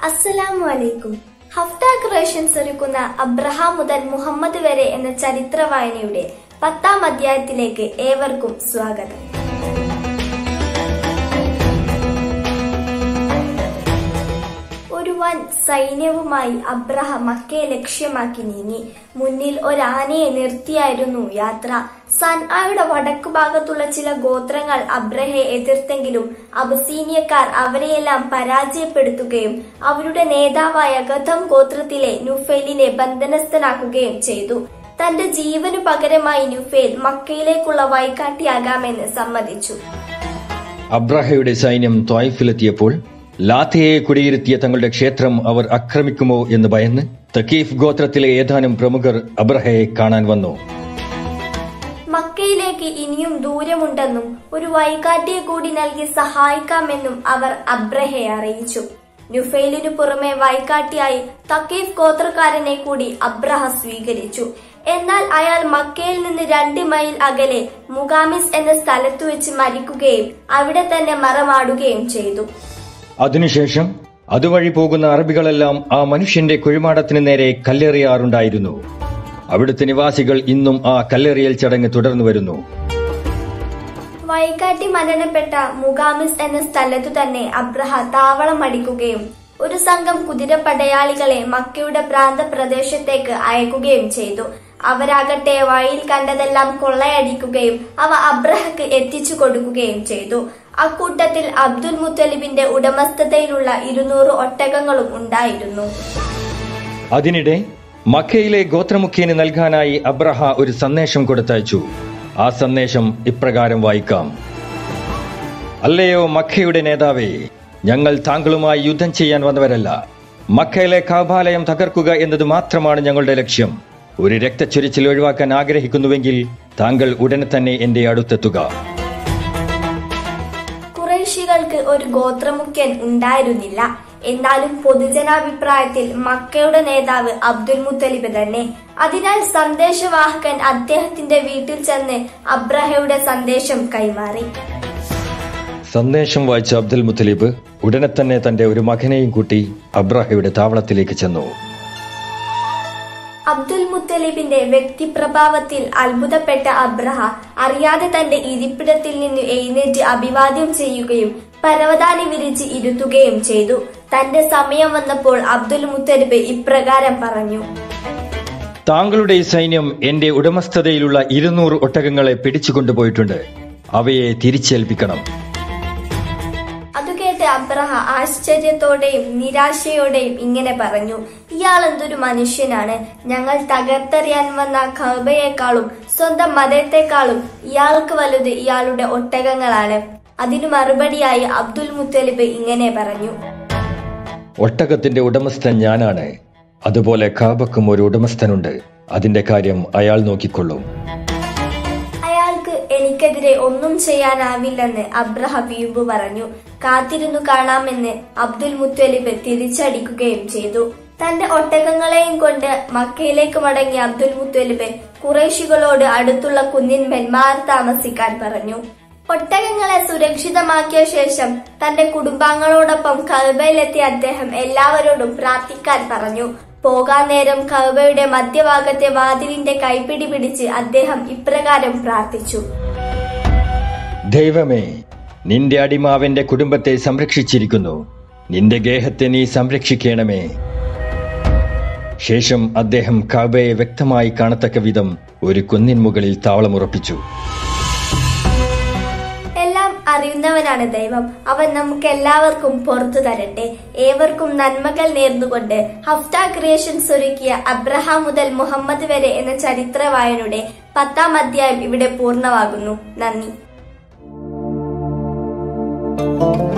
അസ്സലാമു അലൈക്കും ഹഫ്ത ക്രിയേഷൻസ് ഒരുക്കുന്ന അബ്രഹാം മുതൽ മുഹമ്മദ് വരെ എന്ന ചരിത്ര വായനയുടെ പത്താം അധ്യായത്തിലേക്ക് ഏവർക്കും സ്വാഗതം ഒരു വൻ സൈന്യവുമായി അബ്രഹാം മക്കയെ ലക്ഷ്യമാക്കി നീങ്ങി മുന്നിൽ ഒരാനയെ നിർത്തിയായിരുന്നു യാത്ര സൻആയുടെ വടക്കു ഭാഗത്തുള്ള ചില ഗോത്രങ്ങൾ അബ്രഹയെ എതിർത്തെങ്കിലും അബസീനിയക്കാർ അവരെയെല്ലാം പരാജയപ്പെടുത്തുകയും അവരുടെ നേതാവായ ഗതം ഗോത്രത്തിലെ നുഫേലിനെ ബന്ധനസ്ഥനാക്കുകയും ചെയ്തു തന്റെ ജീവനു പകരമായി നുഫേൽ മക്കയിലേക്കുള്ള വൈകാട്ടിയാകാമെന്ന് സമ്മതിച്ചു അബ്രഹയുടെ സൈന്യം ത്വായിഫിലെത്തിയപ്പോൾ ലാത്തയെ കുടിയിരുത്തിയ തങ്ങളുടെ ക്ഷേത്രം അവർ ആക്രമിക്കുമോ എന്ന് ഭയന്ന് തക്കീഫ് ഗോത്രത്തിലെ ഏതാനും പ്രമുഖർ അബ്രഹയെ കാണാൻ വന്നു മക്കയിലേക്ക് ഇനിയും ദൂരമുണ്ടെന്നും ഒരു വൈകാട്ടിയെ കൂടി നൽകി സഹായിക്കാമെന്നും അവർ അബ്രഹയെ അറിയിച്ചു നുഫൈലിനു പുറമെ വൈകാട്ടിയായി തക്കീഫ് ഗോത്രക്കാരനെ കൂടി അബ്രഹ സ്വീകരിച്ചു എന്നാൽ അയാൾ മക്കയിൽ നിന്ന് രണ്ട് മൈൽ അകലെ മുഗാമിസ് എന്ന സ്ഥലത്തു വെച്ച് മരിക്കുകയും അവിടെ തന്നെ മറമാടുകയും ചെയ്തു അതിനുശേഷം അതുവഴി പോകുന്ന അറബികളെല്ലാം ആ മനുഷ്യന്റെ കുഴിമാടത്തിന് നേരെ കല്ലെറിയാറുണ്ടായിരുന്നു അവിടുത്തെ നിവാസികൾ ഇന്നും ആ കല്ലെറിയൽ ചടങ്ങ് തുടർന്നു വരുന്നു വൈകാട്ടി മരണപ്പെട്ട മുഗാമിസ് എന്ന സ്ഥലത്തു തന്നെ അബ്രഹ താവളം അടിക്കുകയും ഒരു സംഘം കുതിരപ്പടയാളികളെ മക്കയുടെ പ്രാന്ത പ്രദേശത്തേക്ക് അയക്കുകയും ചെയ്തു അവരാകട്ടെ വഴിയിൽ കണ്ടതെല്ലാം കൊള്ളയടിക്കുകയും അവ അബ്രഹക്ക് എത്തിച്ചു കൊടുക്കുകയും ചെയ്തു അക്കൂട്ടത്തിൽ അബ്ദുൽ മുത്തലിബിന്റെ ഉടമസ്ഥതയിലുള്ള ഇരുന്നൂറ് ഒട്ടകങ്ങളും ഉണ്ടായിരുന്നു അതിനിടെ മക്കയിലെ ഗോത്രമുഖ്യന് നൽകാനായി അബ്രഹ ഒരു സന്ദേശം കൊടുത്തയച്ചു ആ സന്ദേശം ഇപ്രകാരം വായിക്കാം അല്ലയോ മക്കയുടെ നേതാവേ ഞങ്ങൾ താങ്കളുമായി യുദ്ധം ചെയ്യാൻ വന്നവരല്ല മക്കയിലെ കാബാലയം തകർക്കുക എന്നത് മാത്രമാണ് ഞങ്ങളുടെ ലക്ഷ്യം ഒരു രക്തച്ചൊരിച്ചിൽ ഒഴിവാക്കാൻ ആഗ്രഹിക്കുന്നുവെങ്കിൽ താങ്കൾ ഉടനെ തന്നെ എന്റെ അടുത്തെത്തുക കുറേശികൾക്ക് ഒരു ഗോത്രമുഖ്യൻ ഉണ്ടായിരുന്നില്ല എന്നാലും പൊതുജനാഭിപ്രായത്തിൽ മക്കയുടെ നേതാവ് അബ്ദുൽ മുത്തലിബ് തന്നെ അതിനാൽ സന്ദേശവാഹകൻ അദ്ദേഹത്തിന്റെ വീട്ടിൽ ചെന്ന് അബ്രഹയുടെ സന്ദേശം കൈമാറി സന്ദേശം വായിച്ച അബ്ദുൽ മുത്തലീബ് ഉടനെ തന്നെ തന്റെ ഒരു മകനെയും കൂട്ടി അബ്രഹയുടെ താവളത്തിലേക്ക് ചെന്നു അബ്ദുൽ മുത്തലിബിന്റെ വ്യക്തിപ്രഭാവത്തിൽ അത്ഭുതപ്പെട്ട അബ്രഹ അറിയാതെ തന്റെ ഇരിപ്പിടത്തിൽ നിന്ന് എഴുന്നേറ്റ് അഭിവാദ്യം ചെയ്യുകയും പരവതാനി വിരിച്ച് ഇരുത്തുകയും ചെയ്തു തന്റെ സമയം വന്നപ്പോൾ അബ്ദുൽ മുത്തലിബ് ഇപ്രകാരം പറഞ്ഞു താങ്കളുടെ ഈ സൈന്യം എന്റെ ഉടമസ്ഥതയിലുള്ള ഇരുന്നൂറ് ഒട്ടകങ്ങളെ പിടിച്ചുകൊണ്ടുപോയിട്ടുണ്ട് അവയെ തിരിച്ചേൽപ്പിക്കണം അതുകേട്ട് അബ്രഹ ആശ്ചര്യത്തോടെയും നിരാശയോടെയും ഇങ്ങനെ പറഞ്ഞു ഇയാൾ എന്തൊരു മനുഷ്യനാണ് ഞങ്ങൾ തകർത്തെറിയാൻ വന്ന ഖബയേക്കാളും സ്വന്തം മതത്തെക്കാളും ഇയാൾക്ക് വലുത് ഇയാളുടെ ഒട്ടകങ്ങളാണ് അതിനു മറുപടിയായി അബ്ദുൽ മുത്തലിബ് ഇങ്ങനെ പറഞ്ഞു ഒട്ടകത്തിന്റെ ഉടമസ്ഥൻ ഞാനാണ് അതുപോലെ കാബക്കും ഒരു ഉടമസ്ഥനുണ്ട് അതിന്റെ കാര്യം അയാൾ നോക്കിക്കൊള്ളും അയാൾക്ക് എനിക്കെതിരെ ഒന്നും ചെയ്യാനാവില്ലെന്ന് അബ്രഹ വീമ്പ് പറഞ്ഞു കാത്തിരുന്നു കാണാമെന്ന് അബ്ദുൽ മുത്തലിബ് തിരിച്ചടിക്കുകയും ചെയ്തു തന്റെ ഒട്ടകങ്ങളെയും കൊണ്ട് മക്കയിലേക്ക് മടങ്ങിയ അബ്ദുൽ മുത്തലിബ് കുറേശികളോട് അടുത്തുള്ള കുന്നിന്മേൽ മാറി താമസിക്കാൻ പറഞ്ഞു ഒട്ടകങ്ങളെ സുരക്ഷിതമാക്കിയ ശേഷം തന്റെ കുടുംബാംഗങ്ങളോടൊപ്പം കൽബയിലെത്തിയ അദ്ദേഹം എല്ലാവരോടും പ്രാർത്ഥിക്കാൻ പറഞ്ഞു പോകാൻ നേരം കൽബയുടെ മധ്യഭാഗത്തെ വാതിലിന്റെ കൈപ്പിടി പിടിച്ച് അദ്ദേഹം ഇപ്രകാരം പ്രാർത്ഥിച്ചു ദൈവമേ നിന്റെ അടിമാവന്റെ കുടുംബത്തെ സംരക്ഷിച്ചിരിക്കുന്നു നിന്റെ ഗേഹത്തെ നീ സംരക്ഷിക്കണമേ ശേഷം അദ്ദേഹം കാബയെ വ്യക്തമായി കാണത്തക്ക വിധം ഒരു കുന്നിൻ മുകളിൽ താവളമുറപ്പിച്ചു എല്ലാം അറിയുന്നവനാണ് ദൈവം അവൻ നമുക്ക് എല്ലാവർക്കും പുറത്തു തരട്ടെ ഏവർക്കും നന്മകൾ നേർന്നുകൊണ്ട് ഹഫ്ത ക്രിയേഷൻസ് ഒരുക്കിയ അബ്രഹാം മുതൽ മുഹമ്മദ് വരെ എന്ന ചരിത്ര വായനയുടെ പത്താം അധ്യായം ഇവിടെ പൂർണ്ണമാകുന്നു നന്ദി